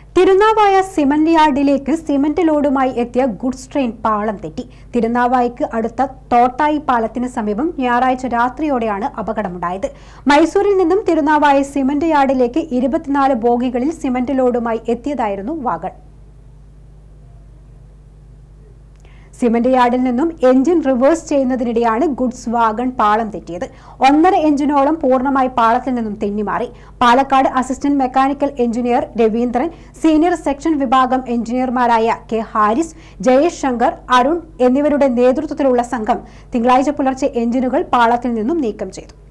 Thirunavaya cement യാർഡിലേക്ക് cement ലോഡുമായി എത്തിയ ഗുഡ്സ് ട്രെയിൻ പാളം തെറ്റി തിരുനാവായക്ക് അടുത്ത തോട്ടായി പാലത്തിന് സമീപം ഞായറാഴ്ച രാത്രിയോടെയാണ് അപകടമുണ്ടായത് മൈസൂരിൽ നിന്നും തിരുനാവായ സിമന്റ് യാർഡിലേക്ക് ഇരുപത്തിനാല് ബോഗികളിൽ സിമന്റ് ലോഡുമായി എത്തിയതായിരുന്നു വാഗൺ സിമന്റ് യാർഡിൽ നിന്നും എഞ്ചിൻ റിവേഴ്സ് ചെയ്യുന്നതിനിടെയാണ് ഗുഡ്സ് വാഗൺ പാളം തെറ്റിയത് ഒന്നര എഞ്ചിനോളം പൂർണ്ണമായി പാളത്തിൽ നിന്നും തെന്നിമാറി Palakkad assistant mechanical engineer Raveendran senior section വിഭാഗം എഞ്ചിനീയർമാരായ കെ ഹാരിസ് ജയേഷ് ശങ്കർ അരുൺ എന്നിവരുടെ നേതൃത്വത്തിലുള്ള സംഘം തിങ്കളാഴ്ച പുലർച്ചെ എഞ്ചിനുകൾ പാളത്തിൽ നിന്നും നീക്കം ചെയ്തു